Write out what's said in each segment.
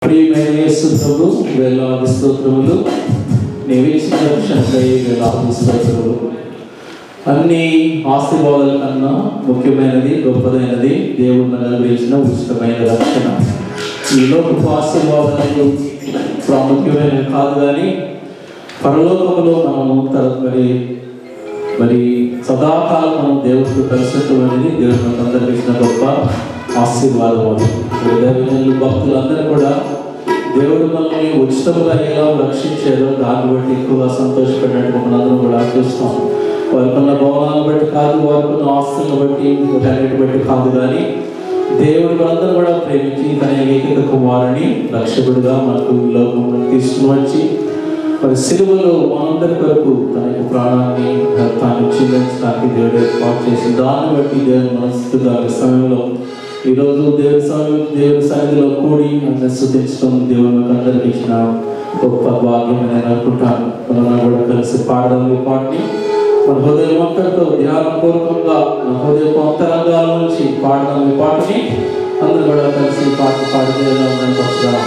ప్రియమైన యేసు ప్రభు వేలాది స్తోత్రములు నీవిచ్చిన రక్షణకై వేలాది స్తోత్రములు అన్ని ఆశీర్వాదాల కన్నా ముఖ్యమైనది గొప్పదైనది దేవుడు మనకు అనుగ్రహించిన ఉచితమైన రక్షణ ఈ లోకపు ఆశీర్వాదాలు ప్రాముఖ్యమైనవి కాదు కానీ పరలోకములో మనము తర మరి మరి సదాకాలం మనం దేవుడితో కలిసటం అనేది దేవుడు మనకు అందరికి ఇచ్చిన గొప్ప ఆశీర్వాదం అది దైవజనులు భక్తులందరూ కూడా దేవుడు మనల్ని ఉచితముగా ఎలా రక్షించారో దాన్ని బట్టి ఎక్కువగా సంతోషపడినట్టు మనందరం కూడా చూస్తాం వారికున్న భవనాలను బట్టి కాదు వారికున్న ఆస్తులను బట్టి వీటన్నిటి బట్టి కాదు కానీ దేవుడు మనందరూ కూడా ప్రేమించి తన ఏకైక కుమారుని రక్షకుడిగా మనకు ఈ లోకంలో తీసుకుని వచ్చి మరి సిలువలో మనందరి కొరకు తన యొక్క ప్రాణాన్ని రక్తాన్ని చెల్లించడానికి దేవుడు ఏర్పాటు చేసి దాన్ని బట్టి దేవుని మనస్సుగా ఈ సమయంలో ఈరోజు దేవుని సమయం దేవుని సన్నిధిలో కూడి అందరిని స్థుతించడం దేవుని మనకు అందరికీ ఇచ్చిన గొప్ప భాగ్యం అని నేను అనుకుంటాను మనం కూడా కలిసి పాడడం ఈ పాటని మన హృదయం అంతటితో ధ్యానపూర్వకంగా మన హృదయ అంతరంగాల నుంచి పాడడం ఈ పాటని అందరూ కూడా కలిసి ఈ పాట పాడితే ఎలా ఉందని వచ్చాము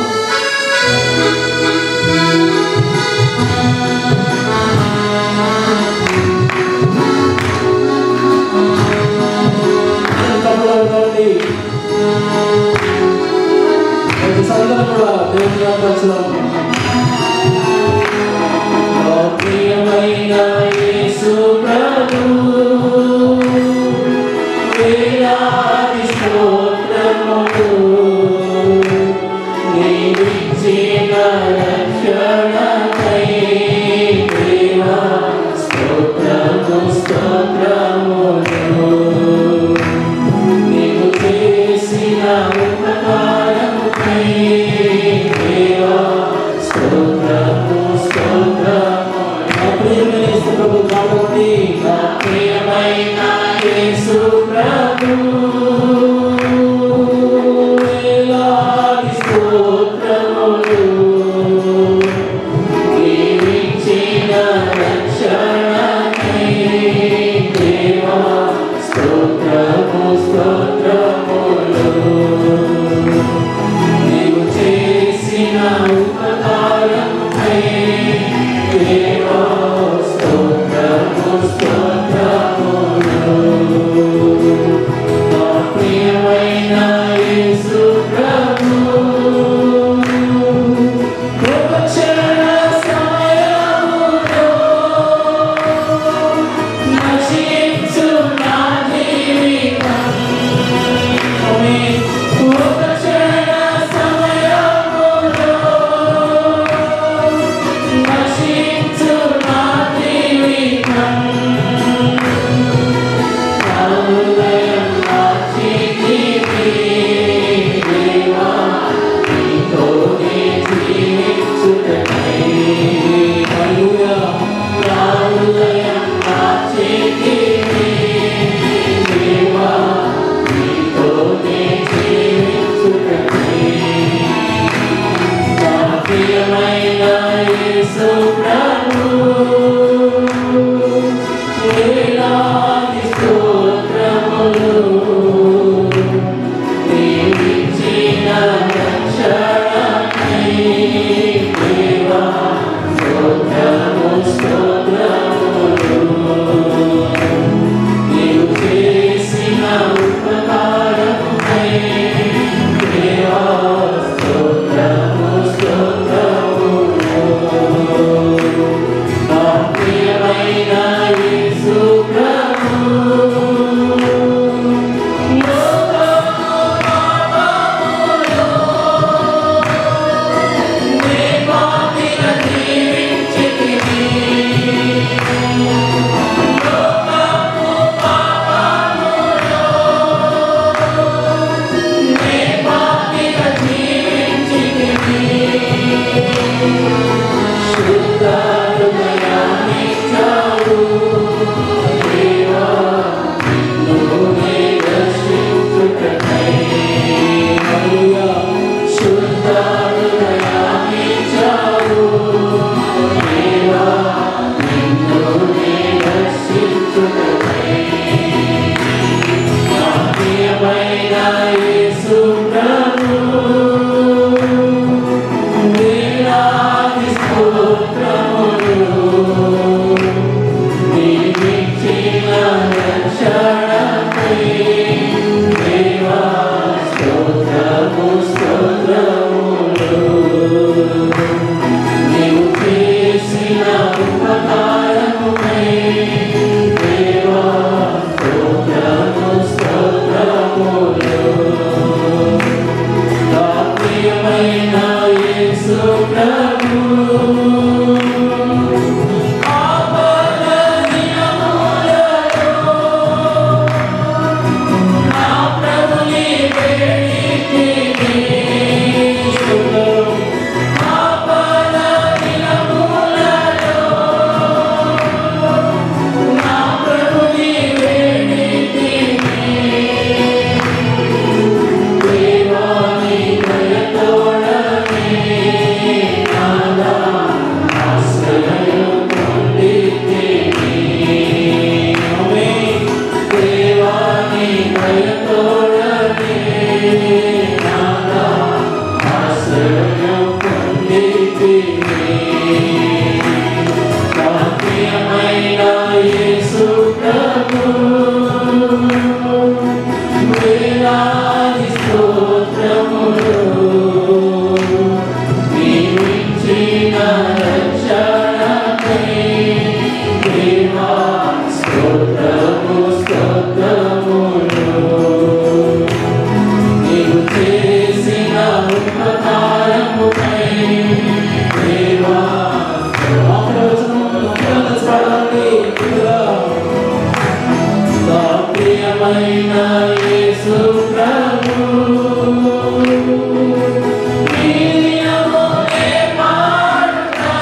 తమ్ముడండి సందర్భం కూడా దేవుని వచ్చడం ప్రియమైన యేసు ప్రభు వేలాది స్తోత్రములు నీవిచ్చిన రక్షణకై ప్రేమ స్తోత్రము స్తోత్రములు నీవు చేసిన ఉపకారముకై దేవా స్తోత్రము స్తోత్రము నా ప్రియమైన యేసు ప్రభు కాబట్టి నా ప్రియమైన యేసు ప్రభు వేలాది స్తోత్రములు నీవిచ్చిన రక్షణకై దేవా స్తోత్రము స్తోత్రములు నీవు చేసిన ఉపకారముకై దేవా స్తోత్రము స్తోత్రములు నా ప్రియమైన యేసు ప్రభు కృపచరణ సమయములో నశించు నా జీవితం ఆమేన్. కృపచరణ సమయములో నశించు నా జీవితం నా హృదయం మార్చితివి దేవా నీతోనే జీవించుటకై హల్లెలూయా నా హృదయం మార్చితివి దేవా నీతోనే జీవించుటకై నా ప్రియమైన యేసు ప్రభు వేలాది స్తోత్రములు నీవిచ్చిన రక్షణకై దేవా స్తోత్రము స్తోత్రములు నీవు చేసిన ఉపకారముకై దేవా స్తోత్రము స్తోత్రములు నా ప్రియమైన యేసు ప్రభు నే పాపిన జీవించితివి నే పాపిన జీవించితివి సహాయముకై దేవా ఆఖరి వచనం కలిసి పాడండి ఇదిగా. నా ప్రియమైన యేసు ప్రభు నీ దినమునే పాడుతా.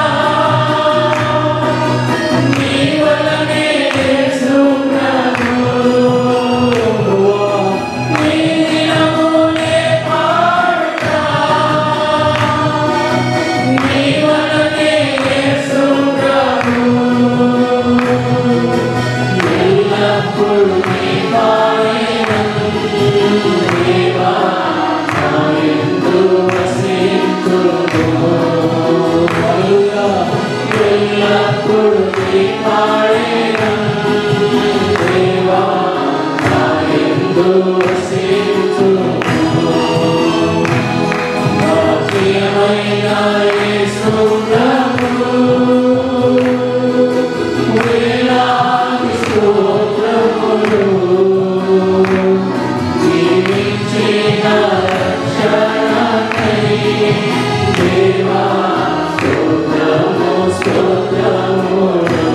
నీ వలనే యేసు ప్రభు. నీ దినమునే పాడుతా. నీ వలనే యేసు ప్రభు. ఎల్లప్పుడూ నీ పాయనం దేవా నా యందు వసించుము. హల్లెలూయా. ఎల్లప్పుడూ నీ పాయనం దేవా నా యందు వసించుము. నా ప్రియమైన యేసు ప్రభు వేలాది స్తోత్రములు జీవించిన రక్షణకై దేవా స్తోత్రము స్తోత్రములు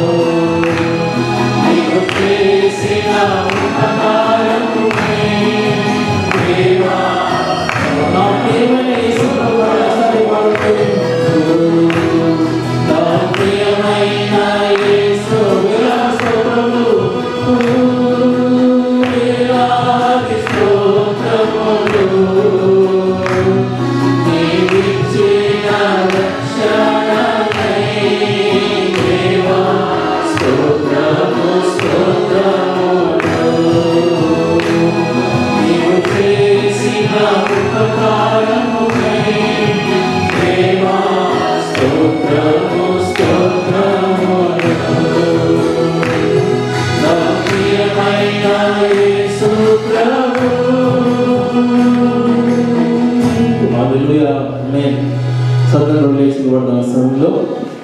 నీవు చేసిన ఉపకారముకై దేవా నా ప్రియమైన యేసు ప్రభు ఒకసారి పాడుకోండి. నా ప్రియమైన యేసు వేలాది స్తోత్రములు. వేలాది స్తోత్రములు. నీవిచ్చిన రక్షణకై దేవా స్తోత్రము స్తోత్రములు. నీవు చేసిన ఉపకారముకై దేవా స్తోత్రము స్తోత్రములు. నా ప్రియమైన యేసు ప్రభు. హల్లెలూయా. ఆమేన్. సదరు లేచిన సమయంలో